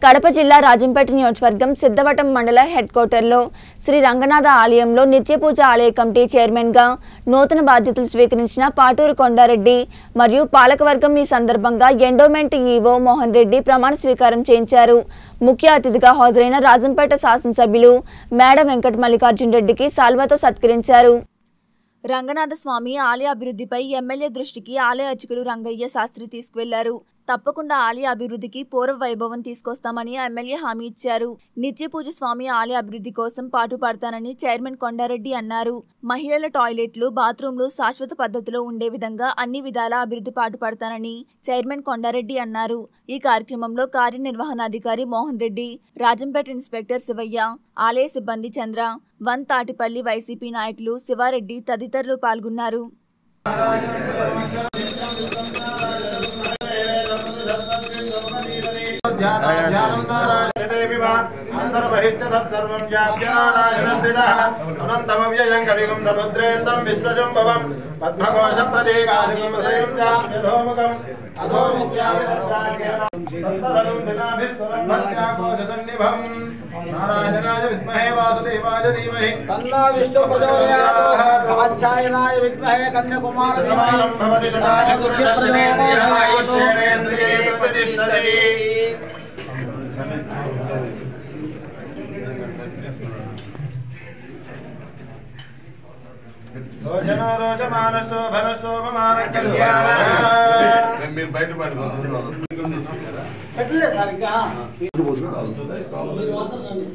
కడప జిల్లా రాజంపేట నియోజకవర్గం సిద్ధవటం మండల హెడ్ క్వార్టర్లో శ్రీ రంగనాథ ఆలయంలో నిత్య పూజ ఆలయ కమిటీ చైర్మన్గా నూతన బాధ్యతలు స్వీకరించిన పాటూరు కొండారెడ్డి మరియు పాలకవర్గం ఈ సందర్భంగా ఎండోమెంట్ ఈవో మోహన్ రెడ్డి ప్రమాణ స్వీకారం చేయించారు ముఖ్య అతిథిగా హాజరైన రాజంపేట శాసనసభ్యులు మేడ వెంకట మల్లికార్జున రెడ్డికి సాల్వాతో సత్కరించారు రంగనాథ స్వామి ఆలయ అభివృద్ధిపై ఎమ్మెల్యే దృష్టికి ఆలయ అర్చకులు రంగయ్య శాస్త్రి తీసుకువెళ్లారు తప్పకుండా ఆలయ అభివృద్ధికి పూర్వ వైభవం తీసుకొస్తామని ఎమ్మెల్యే హామీ ఇచ్చారు నిత్య పూజ స్వామి ఆలయ అభివృద్ధి కోసం పాటుపడతానని చైర్మన్ కొండారెడ్డి అన్నారు మహిళల టాయిలెట్లు బాత్రూంలు శాశ్వత పద్ధతిలో ఉండే విధంగా అన్ని విధాల అభివృద్ధి పాటుపడతానని చైర్మన్ కొండారెడ్డి అన్నారు ఈ కార్యక్రమంలో కార్యనిర్వహణాధికారి మోహన్ రెడ్డి రాజంపేట ఇన్స్పెక్టర్ శివయ్య ఆలయ సిబ్బంది చంద్ర వన్ తాటిపల్లి వైసీపీ నాయకులు శివారెడ్డి తదితరులు పాల్గొన్నారు అనంతమవ్యయం కవిగం సముద్రేందం విశ్వజంభవం పద్మకోశ ప్రదేగాశికం హృదయం చాప్యధోముఖం అధోముఖ్యామి సన్నిభం నారాయణాయ విద్మహే వాసుదేవాయ ధీమహి తన్నా విష్ణు ప్రచోదయాత్ కాచ్యాయనాయ విద్మహే కన్యాకుమార సమానం భవతి సదాయ పురుషశ్రేంద్రియేంద్రియే ప్రతిష్టతి రోచనో రోచమాన శోభన శోభమాన కళ్యాణ మీరు బయట పడుకోండి పెట్టలే సార్ ఇంకా మీరు మాత్రం రండి.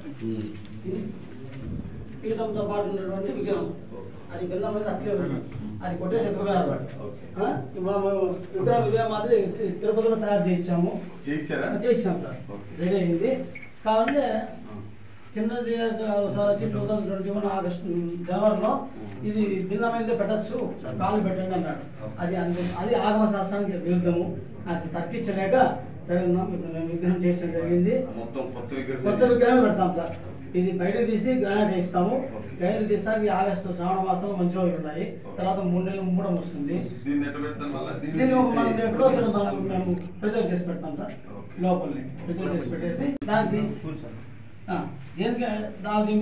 పీఠంతో పాటు ఉన్నటువంటి విగ్రహం అది కింద మీద అట్లే ఉంది అది కొట్టేసి ఎత్తుకుపోయారు వాడు. ఆ? ఇప్పుడు మనం విగ్రహం ఇదే మాదిరి సి- తిరుపతిలో తయారు చేయించాము చేయించారా చేసినాం సార్ రెడీ అయింది కాబట్టి చిన్న సార్ వచ్చి two thousand twenty one August జనవరిలో ఇది భిన్నమైనది పెట్టచ్చు కాలు పెట్టండి అన్నాడు అది అందు అది ఆగమ శాస్త్రానికి విరుద్ధము అది తర్కించలేక సరే ఉన్నాం ఇప్పుడు మేము విగ్రహం చేయడం జరిగింది మొత్తం కొత్త విగ్రహం కొత్త విగ్రహం పెడతాం సార్ ఇది బయట తీసి గ్రానైట్ వేస్తాము గ్రానైట్ తీసాక ఈ ఆగస్టు శ్రావణ మాసంలో మంచి రోజులు ఉన్నాయి తర్వాత మూడు నెలలు మూడం వస్తుంది దీన్ని ఎట్లా పెడతాం మళ్ళా దీన్ని ఒక మనం తీసి- ఎప్పుడో ఒకటి మనం మేము ప్రిజర్వ్ చేసి పెడతాం సార్ లోపలనే ప్రిజర్వ్ చేసి పెట్టేసి దానికి ఆ, దేనికి దాని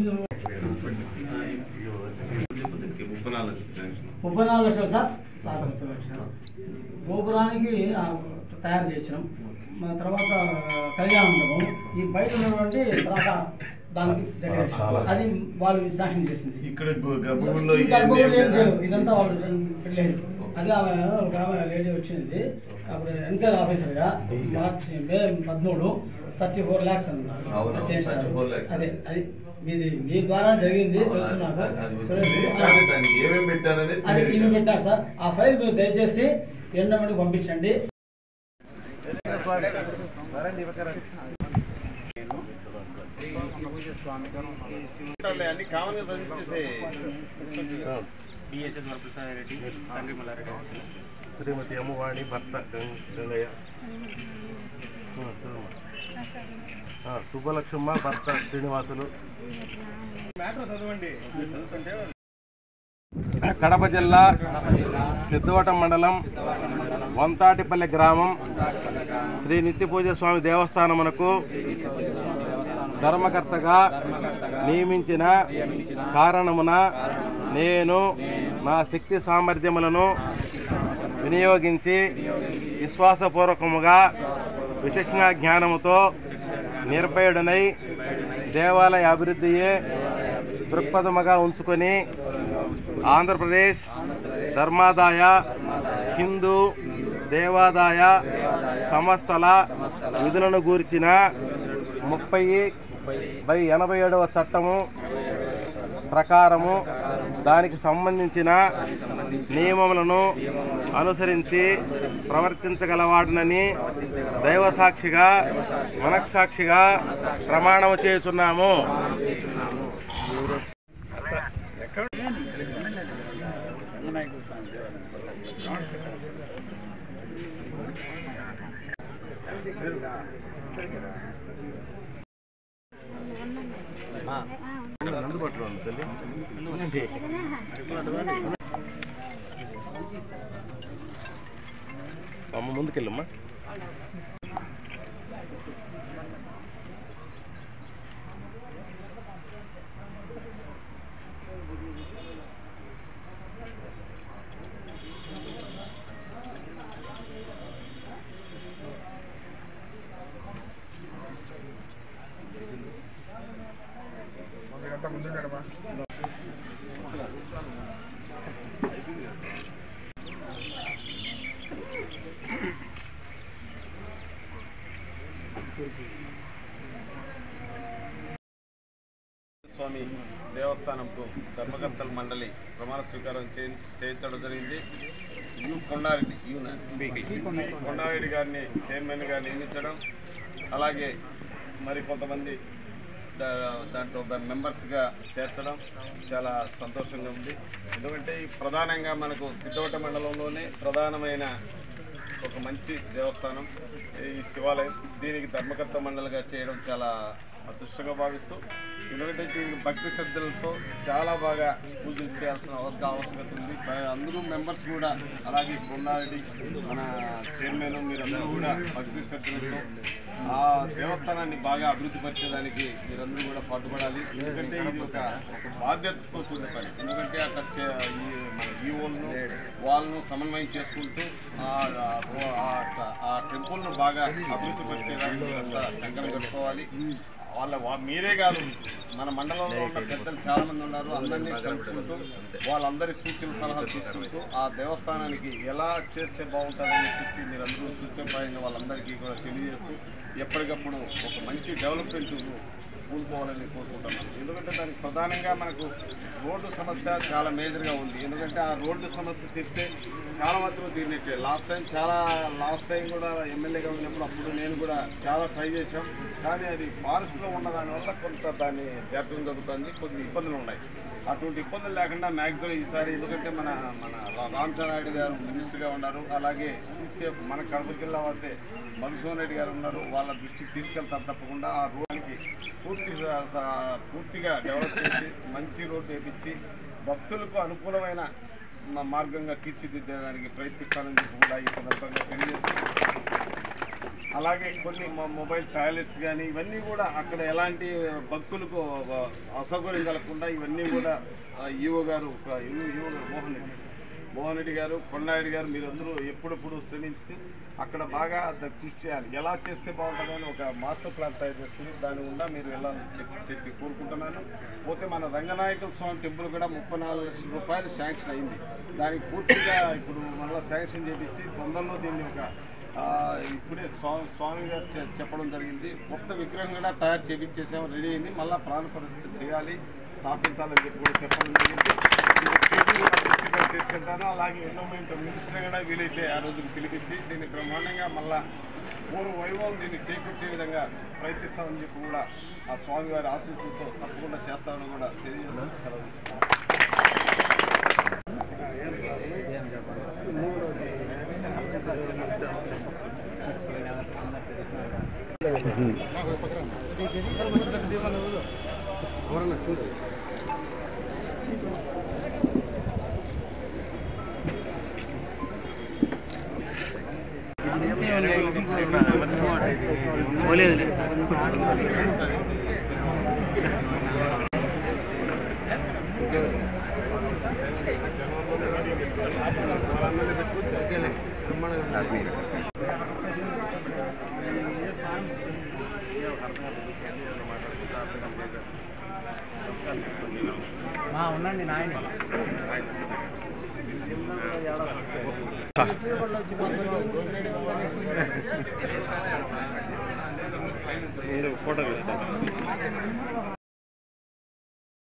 ముప్పై నాలుగు జంక్షన్. ముప్పై నాలుగు లక్షలు సార్ సార్ ముప్పై లక్షలు గోపురానికి ఆ, తయారు చేయించినాం మన తర్వాత కళ్యాణ మండపం ఈ బయట ఉన్నటువంటి ప్రాకారం దానికి డెకరేషన్ అది వాళ్ళు శాంక్షన్ చేసింది ఇక్కడ గు- గర్భగుడిలో ఈ ఏం గర్భగుడిలో ఏం లేదా? చేయరు ఇదంతా వాళ్ళు పెట్టలేదు అది ఆమె ఒక ఆమె లేడీ వచ్చింది అప్పుడు ఎంక్వైరీ ఆఫీసర్గా మార్చి మే పదమూడు థర్టీ ఫోర్ ల్యాక్స్ అన్నారు అవును, అది చేశారు 34 lakhs. అదే అది మీది మీ ద్వారా జరిగింది తెలుసు నాకు అది సురేష్ వచ్చింది. ఆ, కానీ దానికి ఏమేమి పెట్టారనేది అది తెలియదు ఇవి కదా. పెట్టారు సార్ ఆ ఫైల్ మీరు దయచేసి ఎండమని పంపించండి అన్ని కామన్ గా చదివించేసే బిఎస్ఎస్ వరప్రసాద్ రెడ్డి తండ్రి మల్లారెడ్డి శ్రీమతి అమ్మవాణి భర్త గం- గంగయ్య ఆ, చూడమ్మా. ఆ, సుబ్బలక్ష్మమ్మ భర్త శ్రీనివాసులు కడప జిల్లా సిద్ధవటం మండలం వంతాటిపల్లి గ్రామం శ్రీ నిత్యపూజ స్వామి దేవస్థానమునకు ధర్మకర్తగా నియమించిన కారణమున నేను నా శక్తి సామర్థ్యములను వినియోగించి విశ్వాసపూర్వకముగా విచక్షణ జ్ఞానముతో నిర్భయుడనై దేవాలయ అభివృద్ధియే దృక్పథముగా ఉంచుకొని ఆంధ్రప్రదేశ్ ధర్మాదాయ హిందూ దేవాదాయ సంస్థల విధులను గూర్చిన ముప్పై బై ఎనభై ఏడవ చట్టము ప్రకారము దానికి సంబంధించిన నియమములను అనుసరించి ప్రవర్తించగలవాడునని దైవ సాక్షిగా మనస్సాక్షిగా ప్రమాణము చేస్తున్నాము అందుబాటులో ఉంది తల్లి అమ్మ ముందుకెళ్ళమ్మా స్వామి దేవస్థానంకు ధర్మకర్తల మండలి ప్రమాణ స్వీకారం చేయి- చేయించడం జరిగింది యు కొండారెడ్డి యున కొండారెడ్డి గారిని చైర్మన్గా నియమించడం అలాగే మరి కొంతమంది దా- దాంట్లో మెంబర్స్గా చేర్చడం చాలా సంతోషంగా ఉంది ఎందుకంటే ఈ ప్రధానంగా మనకు సిద్ధవట మండలంలోనే ప్రధానమైన ఒక మంచి దేవస్థానం ఈ శివాలయం దీనికి ధర్మకర్త మండలిగా చేయడం చాలా అదృష్టంగా భావిస్తూ ఎందుకంటే దీనికి భక్తి శ్రద్ధలతో చాలా బాగా పూజలు చేయాల్సిన అవసరం ఆవశ్యకత ఉంది ప- అందరూ మెంబర్స్ కూడా అలాగే కొండారెడ్డి మన చైర్మన్ మీరందరూ కూడా భక్తి శ్రద్ధలతో ఆ దేవస్థానాన్ని బాగా అభివృద్ధి పరిచేదానికి మీరందరూ కూడా పాటుపడాలి ఎందుకంటే ఇది ఒక ఒక బాధ్యతతో కూడిన పని ఎందుకంటే అక్కడ చే- ఈ మన ఈవోలను వాళ్ళను సమన్వయం చేసుకుంటూ ఆ ఆ- ఆ- ఆ టెంపుల్ను బాగా అభివృద్ధి పరిచేదానికి మీరంతా కంకణం కట్టుకోవాలి వాళ్ళ వా- మీరే కాదు మన మండలంలో ఉన్న పెద్దలు చాలా మంది ఉన్నారు అందరినీ కలుపుకుంటూ వాళ్ళందరి సూచనలు సలహాలు తీసుకుంటూ ఆ దేవస్థానానికి ఎలా చేస్తే బాగుంటుందని చెప్పి మీరందరూ సూచనప్రాయంగా వాళ్ళందరికీ కూడా తెలియజేస్తూ ఎప్పటికప్పుడు ఒక మంచి డెవలప్మెంట్ కూలుకోవాలని కోరుకుంటున్నాను ఎందుకంటే దానికి ప్రధానంగా మనకు రోడ్డు సమస్య చాలా మేజర్గా ఉంది ఎందుకంటే ఆ రోడ్డు సమస్య తీర్తే చాలా మాత్రం తీరినట్టే లాస్ట్ టైం చాలా లాస్ట్ టైం కూడా ఎమ్మెల్యేగా ఉన్నప్పుడు అప్పుడు నేను కూడా చాలా ట్రై చేశాం కానీ అది ఫారెస్ట్లో ఉన్న దానివల్ల కొంత దాన్ని జాగ్రత్తగా జరుగుతుంది కొన్ని ఇబ్బందులు ఉన్నాయి అటువంటి ఇబ్బందులు లేకుండా మ్యాక్సిమం ఈసారి ఎందుకంటే మన మన రా- రామచంద్రారెడ్డి గారు మినిస్టర్గా ఉన్నారు అలాగే సీసీఎఫ్ మన కడప జిల్లా వాసే మధుసూదన్ రెడ్డి గారు ఉన్నారు వాళ్ళ దృష్టికి తీసుకెళ్తారు తప్పకుండా ఆ రోడ్డుకి పూర్తి స- స- పూర్తిగా డెవలప్ చేసి మంచి రోడ్డు వేపించి భక్తులకు అనుకూలమైన మ- మార్గంగా తీర్చిదిద్దడానికి ప్రయత్నిస్తానని చెప్పి కూడా ఈ సందర్భంగా తెలియజేస్తూ అలాగే కొన్ని మొ- మొబైల్ టాయిలెట్స్ కానీ ఇవన్నీ కూడా అక్కడ ఎలాంటి భక్తులకు అసౌకర్యం కలగకుండా ఇవన్నీ కూడా ఆ, ఈవో గారు ఒక ఈవో ఈవో గారు మోహన్ రెడ్డి మోహన్ రెడ్డి గారు కొండారెడ్డి గారు మీరందరూ ఎప్పుడప్పుడు శ్రమించి అక్కడ బాగా ద- కృషి చేయాలి ఎలా చేస్తే బాగుంటుందని ఒక మాస్టర్ ప్లాన్ తయారు చేసుకుని దాని గుండా మీరు వెళ్ళాలని చెప్పి చెప్పి కోరుకుంటున్నాను పోతే మన రంగనాయకుల స్వామి టెంపుల్ కూడా ముప్పై నాలుగు లక్షల రూపాయలు శాంక్షన్ అయింది దానికి పూర్తిగా ఇప్పుడు మళ్ళీ శాంక్షన్ చేపించి తొందరలో దీన్ని ఒక ఆ, ఇప్పుడే స్వామి స్వామి గారు చె- చెప్పడం జరిగింది కొత్త విగ్రహం కూడా తయారు చేపించేసాము రెడీ అయింది మళ్ళీ ప్రాణ ప్రతిష్ఠ చేయాలి స్థాపించాలని చెప్పి కూడా చెప్పడం జరిగింది ఇది టీవీ కూడా దృష్టికి తీసుకెళ్తాను అలాగే ఎండోమెంట్ మినిస్టర్ కూడా వీలైతే ఆ రోజుకి పిలిపించి దీన్ని బ్రహ్మాండంగా మళ్ళా పూర్వ వైభవం దీన్ని చేకూర్చే విధంగా ప్రయత్నిస్తామని చెప్పి కూడా ఆ స్వామి వారి ఆశీస్సులతో తప్పకుండా చేస్తామని కూడా తెలియజేస్తూ సెలవు తీసుకుంటాను ఉండండి నాయన ఫోటో తీస్తాను